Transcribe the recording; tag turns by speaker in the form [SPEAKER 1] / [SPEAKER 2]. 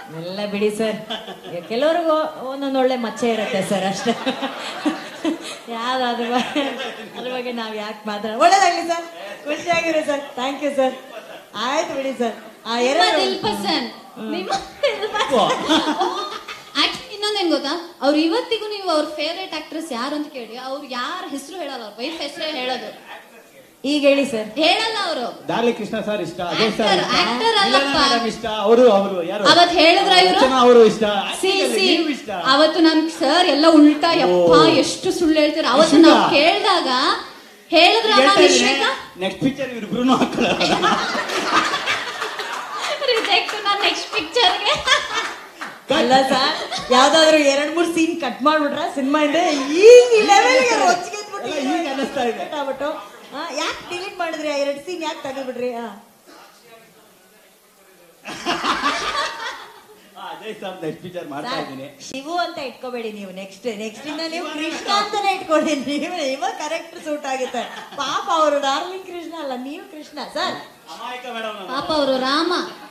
[SPEAKER 1] ಎಲ್ಲ ಬಿಡಿ ಸರ್ ಕೆಲವ್ರಿಗೂ ಒಂದೊಂದು ಒಳ್ಳೆ ಮಚ್ಚೆ ಇರುತ್ತೆ ಸರ್ ಅಷ್ಟೇ ಯಾವ್ದು ಅದ್ರ ಬಗ್ಗೆ ಅದ್ರ ಬಗ್ಗೆ ನಾವು ಯಾಕೆ ಮಾತಾಡ ಒಳ್ಳೇದಾಗ್ಲಿ ಸರ್ ಖುಷಿಯಾಗಿರಿ ಸರ್ ಥ್ಯಾಂಕ್ ಯು ಸರ್ ಆಯ್ತು ಬಿಡಿ ಸರ್ ಆ
[SPEAKER 2] ನಿಮ್ಮ
[SPEAKER 1] ಎರಡು
[SPEAKER 2] ದಿಲ್ ಪಸಂದ್ ನಿಮ್ಮ ದಿಲ್ ಪಸಂದ್ ಆಕ್ಚುಲಿ ಇನ್ನೊಂದೇನ್ ಗೊತ್ತಾ ಅವ್ರು ಇವತ್ತಿಗೂ ನೀವು ಅವ್ರ ಫೇವ್ರೇಟ್ ಆಕ್ಟ್ರೆಸ್ ಯಾರು ಅಂತ ಕೇಳಿ ಅವ್ರು ಯಾರ ಹೆಸರು ಹೇಳಲ್ಲ ಅವ್ರ ವೈಫ್ ಹೆಸರೇ ಹೇಳೋದು
[SPEAKER 1] ಈಗ ಹೇಳಿ ಸರ್
[SPEAKER 2] ಹೇಳಲ್ಲ ಅವರು
[SPEAKER 3] ಡಾರ್ಲಿ ಕೃಷ್ಣ ಸರ್ ಇಷ್ಟ ಅಜಯ್ ಸರ್
[SPEAKER 2] Actor,
[SPEAKER 3] ಇಷ್ಟ
[SPEAKER 2] actor ಅಲ್ಲಪ್ಪ.
[SPEAKER 3] ಮೇಡಮ್ ಇಷ್ಟ ಅವರು ಅವರು ಯಾರು
[SPEAKER 2] ಅವತ್ ಹೇಳಿದ್ರ ಇವ್ರು?
[SPEAKER 3] ಅರ್ಚನಾ ಅವರು ಇಷ್ಟ
[SPEAKER 2] ಸಿ
[SPEAKER 3] Acting ಅಲ್ಲಿ
[SPEAKER 2] ಸಿ
[SPEAKER 3] ನೀವು ಇಷ್ಟ
[SPEAKER 2] ಅವತ್ತು ನನ್ ಸರ್ ಎಲ್ಲ ಉಲ್ಟಾ ಯಪ್ಪ
[SPEAKER 3] ಓ.
[SPEAKER 2] ಎಷ್ಟು ಸುಳ್ಳು ಹೇಳ್ತಾರೆ ಅವತ್ತು
[SPEAKER 3] ಸುಳ್ಳ?
[SPEAKER 2] ನಾವು ಕೇಳಿದಾಗ ಹೇಳಿದ್ರ ನಿಶ್ವಿಕಾ
[SPEAKER 3] ನೆಕ್ಸ್ಟ್ ಪಿಕ್ಚರ್ ಇವ್ರಿಬ್ರು ಹಾಕೊಳ್ಳೋಣ
[SPEAKER 2] ರಿಜೆಕ್ಟ್ ನಾನು ನೆಕ್ಸ್ಟ್ ಪಿಕ್ಚರ್ಗೆ
[SPEAKER 1] ಅಲ್ಲ ಸರ್ ಯಾವ್ದಾದ್ರು ಎರಡ್ ಮೂರ್ ಸೀನ್ ಕಟ್ ಮಾಡ್ಬಿಟ್ರ ಸಿನಿಮಾ ಇಂದ ಈ ಲೆವೆಲ್ಗೆ ರೊಚ್ಚಿಗೆ
[SPEAKER 3] ಎಲ್ಲ ಈಗ ಅನ್ನಿಸ್ತಾ ಇದೆ.
[SPEAKER 1] ಆಗ್ಬಿಟ್ಟು ಯಾಕೆ ಡಿಲೀಟ್ ಮಾಡಿದ್ರಿ ಆ ಎರಡ್ ಸೀನ್ ಯಾಕೆ ತೆಗೆದ್ಬಿಟ್ರಿ ಆ
[SPEAKER 3] ಅಜಯ್ ಸರ್ ನೆಕ್ಸ್ಟ್ ಪಿಕ್ಚರ್ ಮಾಡ್ತಾ
[SPEAKER 1] ಸರ್,
[SPEAKER 3] ಇದ್ದೀನಿ
[SPEAKER 1] ಶಿವು ಅಂತ ಇಟ್ಕೋಬೇಡಿ ನೀವು ನೆಕ್ಸ್ಟ್ ನೆಕ್ಸ್ಟ್ ಇಂದ ನೀವು ಕೃಷ್ಣ ಅಂತಾನೆ ಇಟ್ಕೊಳ್ಳಿ ನೀವು ಇವಾಗ ಕರೆಕ್ಟ್ ಸೂಟ್ ಆಗುತ್ತೆ ಪಾಪ ಅವರು ಡಾರ್ಲಿಂಗ್ ಕೃಷ್ಣ ಅಲ್ಲ ನೀವು ಕೃಷ್ಣ ಸರ್
[SPEAKER 3] ಅಮಾಯಕ ಮೇಡಮ್
[SPEAKER 2] ಪಾಪ ಅವರು ರಾಮ